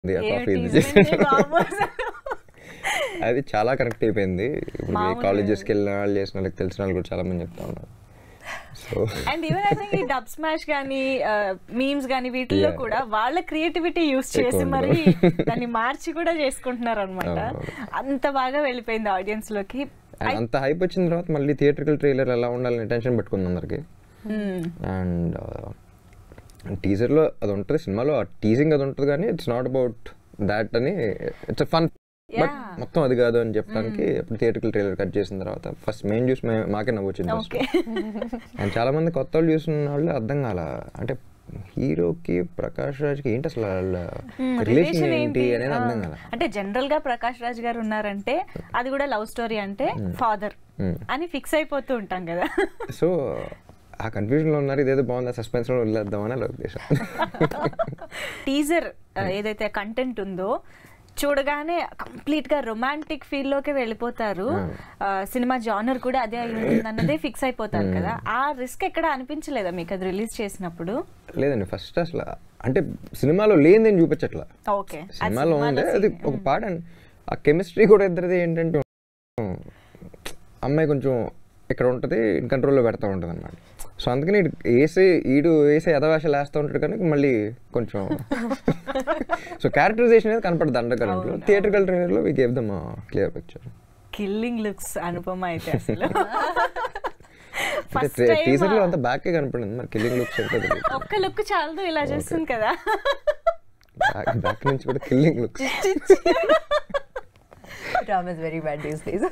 ఆ కాఫీ ఇది tease ఏంటి బాబు అసలు? అది చాలా కరెక్ట్ అయిపోయింది ఇప్పుడు మామూలుగా కాలేజెస్కి వెళ్ళిన వాళ్ళు చేసిన వాళ్ళకి తెలిసిన వాళ్ళు కూడా చాలా మంది చెప్తా ఉన్నారు so and even I think ఈ డబ్ స్మాష్ కానీ మీమ్స్ కానీ వీటిల్లో Yeah. కూడా వాళ్ళ క్రియేటివిటీ యూస్ ఎక్కువ చేసి మరి ఉంటుంది. దాన్ని మార్చి కూడా చేసుకుంటున్నారు అనమాట అవును. అంత బాగా వెళ్ళిపోయింది ఆడియన్స్ లోకి And అంత హైప్ వచ్చిన తర్వాత మళ్ళీ థియేట్రికల్ ట్రైలర్ ఎలా ఉండాలని టెన్షన్ పెట్టుకుంది అందరికి Hmm. అండ్ టీజర్లో అది ఉంటుంది సినిమాలో ఆ టీజింగ్ అది ఉంటుంది కానీ ఇట్స్ నాట్ అబౌట్ దాట్ అని ఇట్స్ ఫన్ బట్ Yeah. మొత్తం అది కాదు అని చెప్పడానికి అప్పుడు థియేట్రికల్ ట్రైలర్ కట్ చేసిన తర్వాత ఫస్ట్ మెయిన్ చూసి మే- మాకే నవ్వొచ్చింది ఫస్ట్ ఓకే అండ్ చాలా మంది కొత్త వాళ్ళు చూసిన వాళ్ళు అర్థం కాల అంటే హీరోకి ప్రకాష్ రాజ్కి ఏంటి అసలు వాళ్ళ రిలేషన్ ఏంటి అనేది అర్థం కాల అంటే జనరల్ గా ప్రకాష్ రాజ్ గారు ఉన్నారంటే అది కూడా లవ్ స్టోరీ అంటే ఫాదర్ Hmm. అని ఫిక్స్ అయిపోతూ ఉంటాం కదా సో ఆ కన్ఫ్యూజన్లో ఉన్నారు ఇదేదో బాగుంది సస్పెన్స్లో వదిలేద్దామని అలా ఉద్దేశం టీజర్ ఏదైతే కంటెంట్ ఉందో చూడగానే కంప్లీట్ గా రొమాంటిక్ ఫీల్ లోకి వెళ్ళిపోతారు ఆ, సినిమా జానర్ కూడా అదే అయి ఉంటుంది అన్నదే ఫిక్స్ అయిపోతారు కదా ఆ రిస్క్ ఎక్కడ అనిపించలేదా మీకు అది రిలీజ్ చేసినప్పుడు లేదండి ఫస్ట్ అసలు అంటే సినిమాలో లేనిదేం చూపించట్లా ఓకే సినిమాలో ఉంది అది ఒక పాట అండి ఆ కెమిస్ట్రీ కూడా ఇద్దరిది ఏంటంటే అమ్మాయి కొంచెం ఇక్కడ ఉంటుంది కంట్రోల్లో పెడతా ఉంటుంది అనమాట సో అందుకని ఈడు వేసే ఈడు వేసే యథావేషాలు వేస్తూ ఉంటాడు కానీ మళ్ళీ కొంచెం సో క్యారెక్టరైజేషన్ అనేది కనపడదు అండర్ కరెంట్లో థియేటర్కల్ ట్రైలర్లో we gave them clear picture killing looks Anupama అయితే అసలు అంటే ఫస్ట్ టైం టీజర్లో అంతా బ్యాకే కనపడింది మరి కిల్లింగ్ లుక్స్ ఉంటుంది ఒక్క లుక్ చాలదు ఇలా చేస్తుంది కదా బ్యాక్ బ్యాక్ నుంచి కూడా killing looks Ram is very bad these days.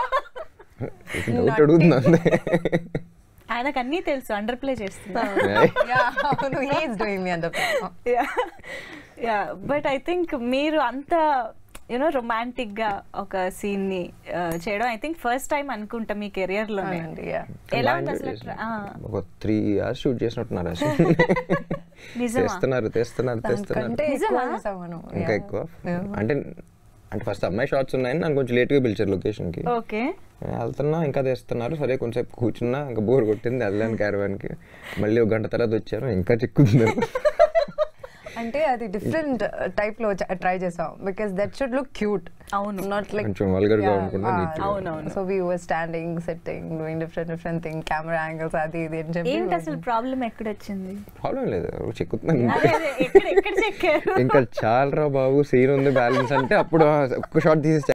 Doubt అడుగుతుంది ఆయనకు అన్నీ తెలుసు అండర్ ప్లే చేస్తున్నా yeah, no, he is doing me under. Yeah but I think మీరు అంత యూనో రొమాంటిక్ గా ఒక సీన్ ని ఆ, చేయడం ఐ థింక్ ఫస్ట్ టైం అనుకుంటా మీ కెరియర్ లోనే అవునండి, yeah. ఎలా బాగా ఉంది enjoy అసలు చేశాను. ఆ, ఒక త్రీ అవర్స్ షూట్ చేసినట్టున్నారు అసలు నిజమా తెస్తున్నారు తెస్తున్నారు తెస్తున్నారు దానికంటే నిజమా? ఎక్కువ చేసాం మనం. ఇంకా Yeah. ఎక్కువ Yeah. అంటే అంటే ఫస్ట్ అమ్మాయి షార్ట్స్ ఉన్నాయని నన్ను కొంచెం లేట్గా పిలిచారు లొకేషన్కి ఓకే వెళ్తున్నా ఇంకా తెస్తున్నారు సరే కొంచెంసేపు కూర్చున్నా ఇంకా బోర్ కొట్టింది వెళ్ళాను క్యారవాన్కి మళ్ళీ ఒక గంట తర్వాత వచ్చారు ఇంకా చిక్కుతుంది అంటే అది డిఫరెంట్ టైప్ లో ట్రై చేసాం because that should look cute అవును. నాట్ లైక్ కొంచెం vulgar గా ఉండకుండా neat గా. అవునవును. So we were standing setting doing different different thing camera angles అది ఇది అని చెప్పి ఏంటి అసలు ప్రాబ్లం ఎక్కడొచ్చింది ప్రాబ్లం లేదు చిక్కుతున్నాను అదే, అదే, ఎక్కడ ఎక్కడ చెక్కారు ఇంకా చాలరా బాబు సీన్ ఉంది బ్యాలెన్స్ అంటే అప్పుడు ఆ ఒక్క షార్ట్ తీసి